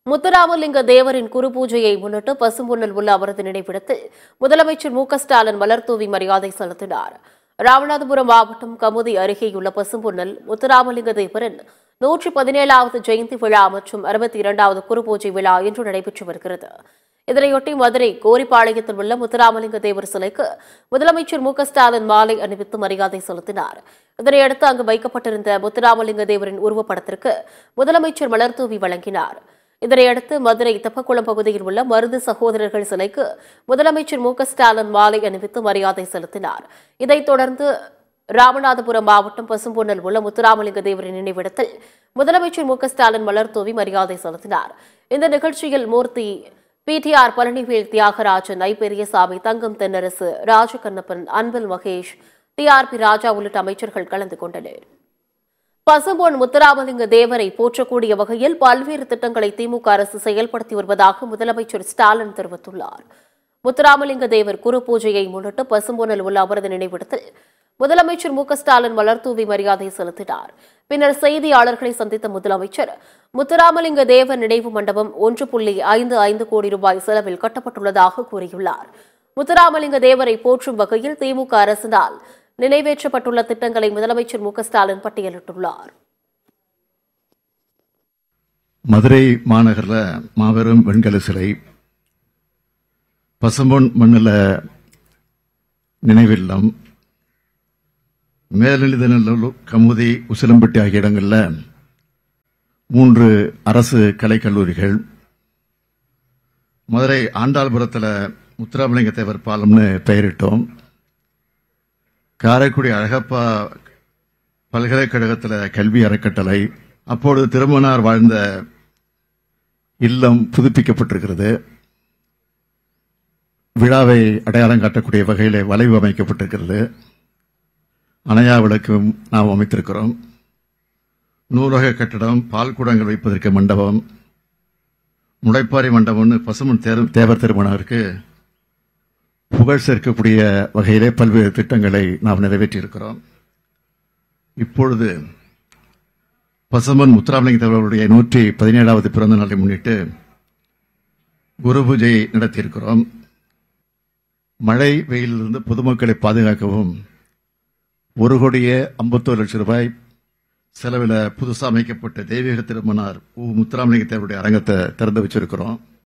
முத்துராமலிங்க தேவரின் குரு பூஜையை முன்னிட்டு பசும்பொன்னில் உள்ள அவரது நினைவிடத்தில் முதலமைச்சர் மு க ஸ்டாலின் மலர்தூவி மரியாதை செலுத்தினார் ராமநாதபுரம் மாவட்டம் கமுதி அருகேயுள்ள பசும்பொன்னில் முத்துராமலிங்க தேவரின் நூற்றி பதினேழாவது ஜெயந்தி விழா மற்றும் அறுபத்தி இரண்டாவது குரு பூஜை விழா இன்று நடைபெற்று வருகிறது இதனையொட்டி மதுரை கோரிப்பாளையத்தில் உள்ள முத்துராமலிங்க தேவர் சிலைக்கு முதலமைச்சர் மு க ஸ்டாலின் மாலை அணிவித்து மரியாதை செலுத்தினார் இதனையடுத்து அங்கு வைக்கப்பட்டிருந்த முத்துராமலிங்க தேவரின் உருவப்படத்திற்கு முதலமைச்சர் மலர்தூவி வழங்கினார் இதனையடுத்து மதுரை தெப்பக்குளம் பகுதியில் உள்ள மருது சகோதரர்கள் சிலைக்கு முதலமைச்சர் மு க ஸ்டாலின் மாலை அணிவித்து மரியாதை செலுத்தினார் இதைத் தொடர்ந்து ராமநாதபுரம் மாவட்டம் பசும்பொன்னல் உள்ள முத்துராமலிங்க தேவரின் நினைவிடத்தில் முதலமைச்சர் மு க ஸ்டாலின் மலர் தூவி மரியாதை செலுத்தினார் இந்த நிகழ்ச்சியில் Moorthy PTR Palanivel Thiagarajan I Periyasamy Thangam Thennarasu Rajakannappan Anbil Mahesh TRB Raja உள்ளிட்ட அமைச்சர்கள் கலந்து கொண்டனர் பசும்பொன் முத்துராமலிங்க தேவரை போற்றக்கூடிய வகையில் பல்வேறு திட்டங்களை திமுக அரசு செயல்படுத்தி வருவதாக முதலமைச்சர் ஸ்டாலின் தெரிவித்துள்ளார் முத்துராமலிங்க தேவர் குரு பூஜையை முன்னிட்டு பசும்பொனில் உள்ள அவரது நினைவிடத்தில் முதலமைச்சர் மு க ஸ்டாலின் மலர்தூவி மரியாதை செலுத்தினார் பின்னர் செய்தியாளர்களை சந்தித்த முதலமைச்சர் முத்துராமலிங்க தேவர் நினைவு மண்டபம் ஒன்று புள்ளி ஐந்து ஐந்து கோடி ரூபாய் செலவில் கட்டப்பட்டுள்ளதாக கூறியுள்ளார் முத்துராமலிங்க தேவரை போற்றும் வகையில் திமுக அரசினால் நிறைவேற்றப்பட்டுள்ள திட்டங்களை முதலமைச்சர் மு க ஸ்டாலின் பட்டியலிட்டுள்ளார் மதுரை மாநகரில் மாபெரும் வெண்கல சிலை பசும்பொன் மண்ணில் நினைவில்லம் மேலெழுதநல்லூர் கமுதி உசிலம்பட்டி ஆகிய இடங்களில் மூன்று அரசு கலைக்கல்லூரிகள் மதுரை ஆண்டாள்புரத்தில் முத்துராமலிங்க தேவர் பாலம்னு பெயரிட்டோம் காரைக்குடி அழகப்பா பல்கலைக்கழகத்தில் கல்வி அறக்கட்டளை அப்பொழுது திருமணார் வாழ்ந்த இல்லம் புதுப்பிக்கப்பட்டிருக்கிறது விழாவை அடையாளம் காட்டக்கூடிய வகையில் வளைவு அமைக்கப்பட்டிருக்கிறது அணையா விளக்கும் நாம் அமைத்திருக்கிறோம் நூலக கட்டடம் பால் குடங்கள் வைப்பதற்கு மண்டபம் முளைப்பாரி மண்டபம்னு பசுமன் தேர் தேவர் திருமணருக்கு புகழ் சேர்க்கக்கூடிய வகையிலே பல்வேறு திட்டங்களை நாம் நிறைவேற்றியிருக்கிறோம் இப்பொழுது பசுமன் முத்துராமலிங்க தேவருடைய நூற்றி பதினேழாவது பிறந்த நாளை முன்னிட்டு குரு பூஜை நடத்தியிருக்கிறோம் மழை வெயிலிருந்து பொதுமக்களை பாதுகாக்கவும் ஒரு கோடியே ஐம்பத்தோரு லட்சம் ரூபாய் செலவில் புதுசாக அமைக்கப்பட்ட தெய்வீக திருமணார் உ முத்துராமலிங்க தேவருடைய அரங்கத்தை திறந்து வச்சிருக்கிறோம்